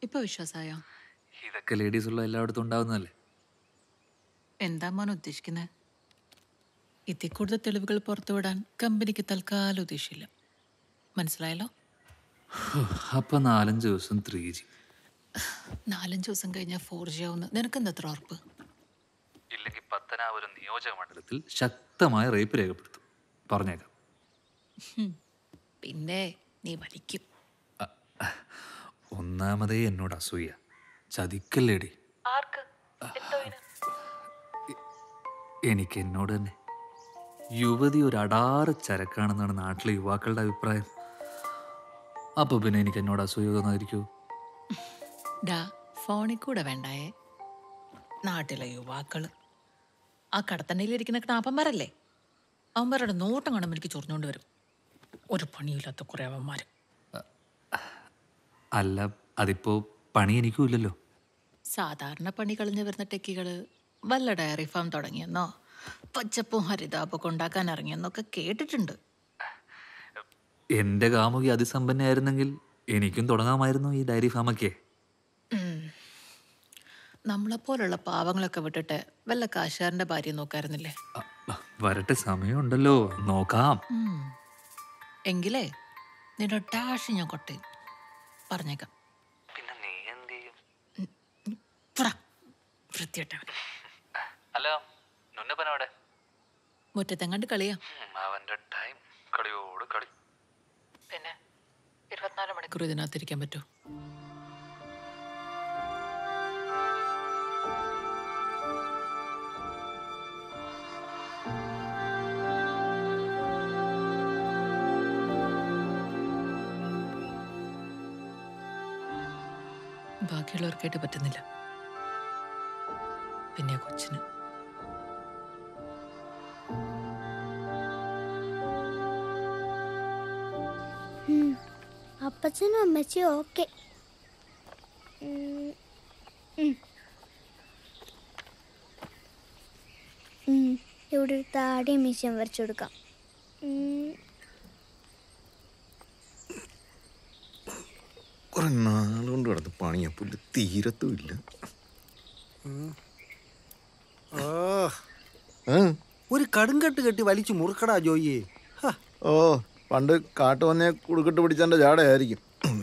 ഇപ്പൊ വിശ്വാസമായോ ഇതൊക്കെ ലേഡീസ് ഉള്ള എല്ലായിടത്തും ഉണ്ടാവുന്നതല്ലേ എന്താ മോൻ ഉദ്ദേശിക്കുന്നത് ഇതിൽ കൂടുതൽ തെളിവുകൾ പുറത്തുവിടാൻ കമ്പനിക്ക് തൽക്കാലം ഉദ്ദേശിച്ചില്ല മനസ്സിലായല്ലോ അപ്പൊ നാലഞ്ച് ദിവസം ത്രീ ജി നാലഞ്ച് ദിവസം കഴിഞ്ഞാൽ ഫോർ ജി ആവുന്ന നിനക്കെന്താ അത്ര ഉറപ്പ് ഇല്ലെങ്കിൽ പത്തനാപുരം നിയോജക മണ്ഡലത്തിൽ ശക്തമായ റേപ്പ് രേഖപ്പെടുത്തും പറഞ്ഞേക്കാം പിന്നെ നീ വലിക്കും ഒന്നാമതേ എന്നോട് അസൂയ ചതിക്കല്ലേടി ആർക്ക് എനിക്ക് എന്നോട് തന്നെ യുവതി ഒരു അടാറ് ചരക്കാണെന്നാണ് നാട്ടിലെ യുവാക്കളുടെ അഭിപ്രായം അപ്പൊ പിന്നെ എനിക്ക് എന്നോട് അസൂയ തോന്നാതിരിക്കൂ ഡാ ഫോണിൽ കൂടെ വേണ്ടായേ നാട്ടിലെ യുവാക്കള് ആ കടത്തണ്ടയിലിരിക്കുന്ന ക്നാപ്പന്മാരല്ലേ അവന്മാരുടെ നോട്ടം കാണുമ്പോൾ എനിക്ക് ചൊറിഞ്ഞുകൊണ്ട് വരും ഒരു പണിയില്ലാത്ത കുറേ അവന്മാർ അല്ല അതിപ്പോ പണി എനിക്കും ഇല്ലല്ലോ സാധാരണ പണി കളഞ്ഞു വരുന്ന ടെക്കികള് വല്ല ഡയറി ഫാം തുടങ്ങിയെന്നോ പച്ചപ്പും ഹരിതാപൊക്കെ ഉണ്ടാക്കാൻ ഇറങ്ങിയെന്നൊക്കെ കേട്ടിട്ടുണ്ട് എന്റെ കാമുകി അതിസമ്പന്നയായിരുന്നെങ്കിൽ എനിക്കും തുടങ്ങാമായിരുന്നു ഈ ഡയറി ഫാമൊക്കെ നമ്മളെപ്പോലുള്ള പാവങ്ങളൊക്കെ വിട്ടിട്ട് വല്ല കാശുകാരൻ്റെ ഭാര്യ നോക്കായിരുന്നില്ലേ അ- അ, വരട്ടെ സമയമുണ്ടല്ലോ നോക്കാം ഉം. എങ്കിലേ നിന്റെ ഡാഷ് ഞാൻ കൊട്ടയും പറഞ്ഞേക്കാം പിന്നെ നീ എന്ത് ചെയ്യും പുറ വൃത്തിയിട്ടവൻ അല്ല നുന്നപ്പനവിടെ മുറ്റത്തെങ്ങാണ്ട് കളിയാ അവന്റെ ടൈം കളിയോട് കളി പിന്നെ ഇരുപത്തിനാല് മണിക്കൂർ ഇതിനകത്തിരിക്കാൻ പറ്റൂ ബാക്കിയുള്ളവർക്കായിട്ട് പറ്റുന്നില്ല പിന്നെ ആ കൊച്ചിന് ഉം. അപ്പച്ചനും അമ്മച്ചിയും ഓക്കെ ഇവിടെ ഒരു താടിയും മീശയും വരച്ചു കൊടുക്കാം ഉം. കുറെ നാളുകൊണ്ട് കിടന്ന് പണിയാ പുല്ല് തീരത്തുമില്ല ഓ ആ, ഒരു കടുങ്കട്ട് കെട്ടി വലിച്ചു മുറുക്കടാ ജോയിയെ ഹ, ഓ പണ്ട് കാട്ടു വന്നേ കുടുക്കിട്ട് പിടിച്ചെന്റെ ജാടയായിരിക്കും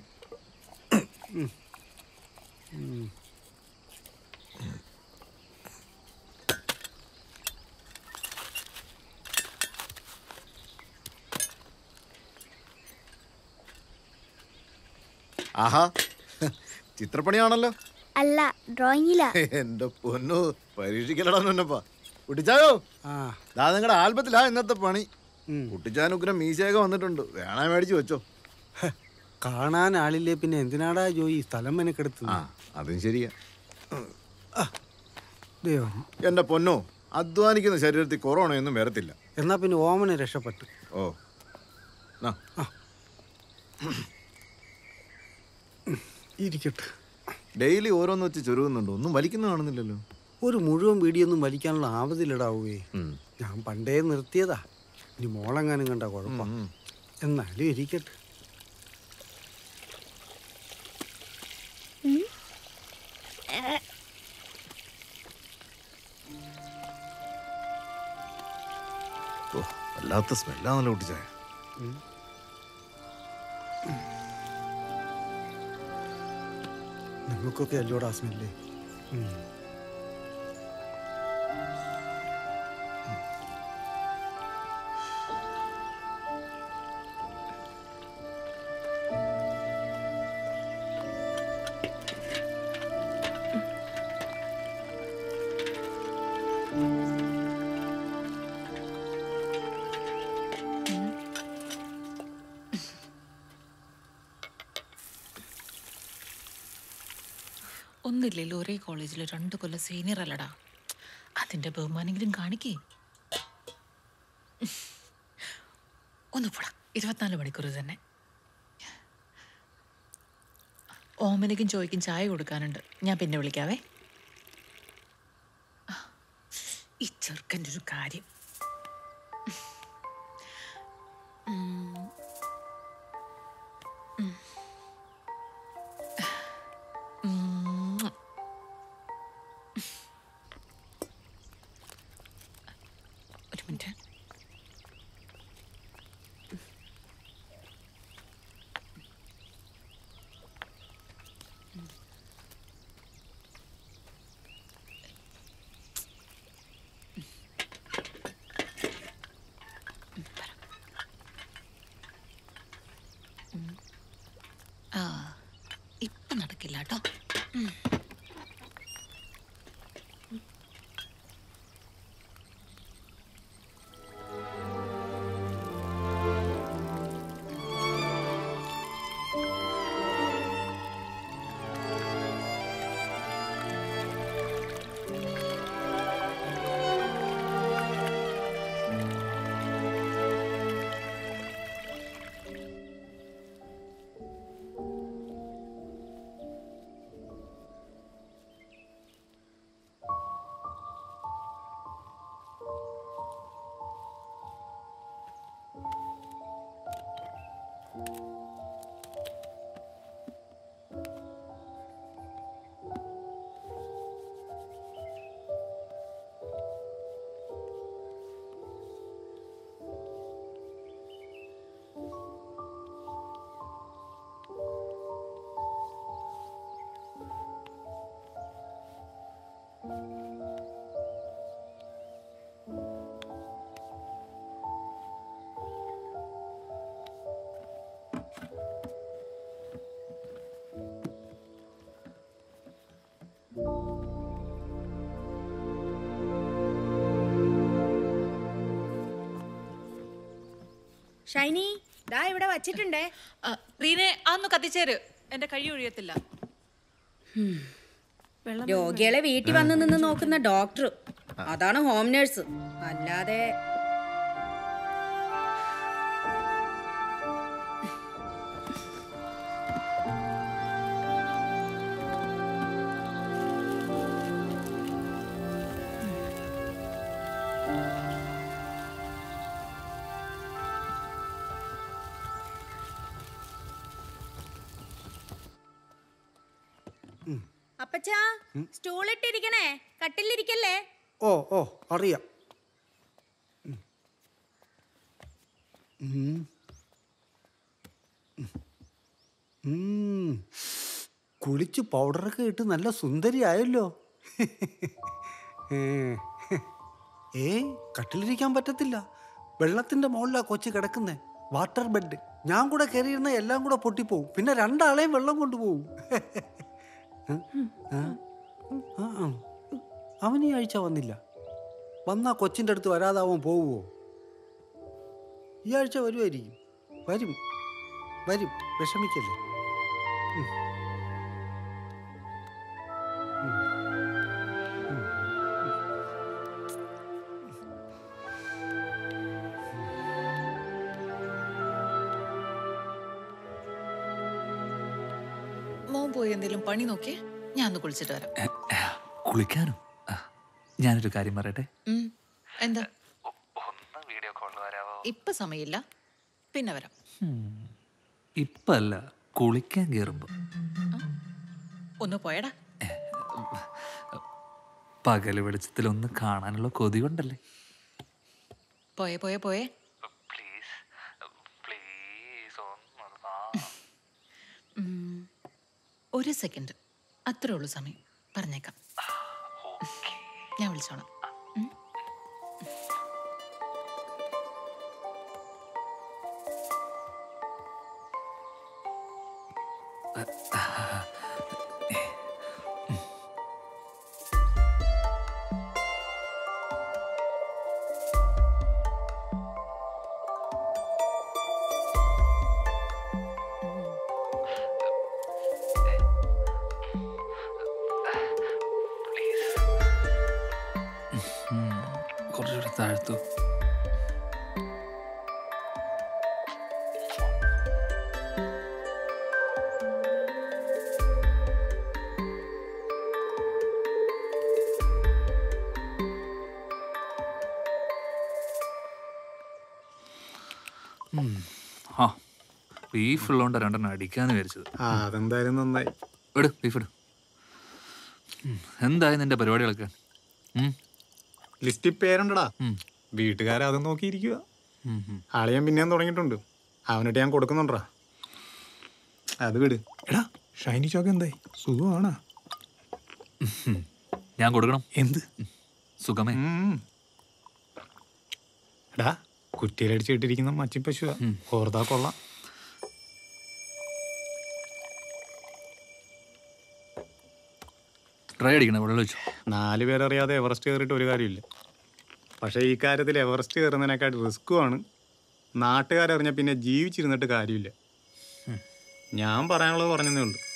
ആഹാ ചിത്രപ്പണിയാണല്ലോ അല്ല ഡ്രോയിങ്ങിലാ എന്റെ പൊന്നു പരീക്ഷിക്കലടാ എന്നപ്പാ കുട്ടിച്ചായോ ആ ദാ നിങ്ങളുടെ ആൽബത്തിലാ ഇന്നത്തെ പണി ഉം. കുട്ടിച്ചാനുഗ്രം മീശയൊക്കെ വന്നിട്ടുണ്ട് വേണേ മേടിച്ചു വെച്ചോ ഹ, കാണാൻ ആളില്ലേ പിന്നെ എന്തിനാടാ ജോയി സ്ഥലം മെനക്കെടുത്ത് ആ അതും ശരിയാ ദൈവം എന്റെ പൊന്നോ അധ്വാനിക്കുന്ന ശരീരത്തിൽ കൊറോണയൊന്നും വരത്തില്ല എന്നാ പിന്നെ ഓമനെ രക്ഷപ്പെട്ടു ഓ നാ. ഇരിക്കട്ടെ ഡെയിലി ഓരോന്ന് വെച്ച് ചുരുങ്ങുന്നുണ്ട് ഒന്നും വലിക്കുന്ന കാണുന്നില്ലല്ലോ ഒരു മുഴുവൻ വീടിയൊന്നും വലിക്കാനുള്ള ആവതിലിടാവേ ഉം. ഞാൻ പണ്ടേ നിർത്തിയതാ ഇനി മോളെങ്ങാനും കണ്ട കുഴപ്പം ഉം. എന്നാലും ഇരിക്കട്ടെ ഓ വല്ലാത്ത സ്മെല്ലാന്നല്ലോ കുട്ടിച്ചായ നിങ്ങൾക്കൊക്കെ അല്ലോടാ സ്മെല്ലേ ഒന്നില്ലല്ലോ ഒരേ കോളേജിൽ രണ്ട് കൊല്ലം സീനിയർ അല്ലടാ അതിന്റെ ബഹുമാനെങ്കിലും കാണിക്കേ ഒന്ന് പോടാ ഇരുപത്തിനാല് മണിക്കൂർ തന്നെ ഓമനയ്ക്കും ചോയ്ക്കും ചായ കൊടുക്കാനുണ്ട് ഞാൻ പിന്നെ വിളിക്കാവേ ആ, ഈ ചെറുക്കൻ്റെ ഒരു കാര്യം ഉം. ഉം. ഷൈനി ദാ ഇവിടെ വച്ചിട്ടുണ്ടേ ആ, റീനെ അതൊന്ന് കത്തിച്ചേര് എന്റെ കഴി ഒഴിയത്തില്ല രോഗികളെ വീട്ടിൽ വന്ന് നിന്ന് നോക്കുന്ന ഡോക്ടർ അതാണ് ഹോം നേഴ്സ് അല്ലാതെ അപ്പച്ചാ സ്റ്റൂൾ ഇട്ടിരിക്കണേ കട്ടിലിരിക്കല്ലേ ഓ ഓ അറിയാം ഉം. ഉം. ഉം. കുളിച്ച് പൗഡറൊക്കെ ഇട്ട് നല്ല സുന്ദരിയായല്ലോ ഏ. ഏ കട്ടിലിരിക്കാൻ പറ്റത്തില്ല വെള്ളത്തിന്റെ മുകളിലാ കൊച്ചു കിടക്കുന്നേ വാട്ടർ ബെഡ് ഞാൻ കൂടെ കയറിയിരുന്ന എല്ലാം കൂടെ പൊട്ടിപ്പോവും പിന്നെ രണ്ടാളെയും വെള്ളം കൊണ്ടുപോകും ആ, ആ. അവൻ ഈ ആഴ്ച വന്നില്ല വന്നാ കൊച്ചിൻ്റെ അടുത്ത് വരാതെ അവൻ പോവുമോ ഈ ആഴ്ച വരുമായിരിക്കും വരും വരും വിഷമിക്കല്ലേ ഉം. ഉം. ഉം. മോൻ പോയി എന്തെങ്കിലും പണി നോക്കിയേ ഞാൻ ഒന്ന് കുളിച്ചിട്ട് വരാം എ, എ, കുളിക്കാനോ ആ, ഞാനൊരു കാര്യം പറയട്ടെ ഉം. എന്താ ഒന്ന് വീഡിയോ കോളിൽ വരാവോ ഇപ്പൊ സമയമില്ല പിന്നെ വരാം ഇപ്പല്ല കുളിക്കാൻ കയറുമ്പോ ഒന്ന് പോയടാ പകല് വെളിച്ചത്തിൽ ഒന്ന് കാണാനുള്ള കൊതി കൊണ്ടല്ലേ പോയേ പോയേ പോയേ പ്ലീസ് പ്ലീസ് ഉം. ഒരു സെക്കൻഡ് അത്രേ ഉള്ളൂ സമയം പറഞ്ഞേക്കാം ഞാൻ വിളിച്ചോളാം ഉം. കുറച്ചുകൂടി താഴ്ത്തു ഉം. ആ ബീഫ് ഉള്ളതുകൊണ്ട് രണ്ടെണ്ണം അടിക്കാന്ന് വിചാരിച്ചത് ആ അതെന്തായാലും നന്നായി ഇട് ബീഫ് ഇട് ഉം. എന്തായി നിന്റെ പരിപാടികളൊക്കെ ഉം. ലിസ്റ്റിൽ പേരുണ്ടടാ ഉം. വീട്ടുകാരെ അതും നോക്കിയിരിക്കുക ഉം, ഉം. ആളിയാൻ പിന്നെയും തുടങ്ങിയിട്ടുണ്ട് അവനിട്ട് ഞാൻ കൊടുക്കുന്നുണ്ടാ അത് വിട് എടാ ഷൈനി ചോക്ക് എന്തായി സുഖമാണോ ഞാൻ കൊടുക്കണം എന്ത് സുഖമേ ഉം. എടാ കുറ്റിയിലടിച്ചിട്ടിരിക്കുന്ന മച്ചി പശുവാ ഓർത്താ കൊള്ളാം ഡ്രൈ അടിക്കണേ വെള്ളം ഒഴിച്ചു നാല് പേരറിയാതെ എവറസ്റ്റ് കയറിയിട്ട് ഒരു കാര്യമില്ല പക്ഷേ ഈ കാര്യത്തിൽ എവറസ്റ്റ് കയറുന്നതിനേക്കാൾ റിസ്ക്കുമാണ് നാട്ടുകാരറിഞ്ഞാൽ പിന്നെ ജീവിച്ചിരുന്നിട്ട് കാര്യമില്ല ഞാൻ പറയാനുള്ളത് പറഞ്ഞതേ ഉള്ളൂ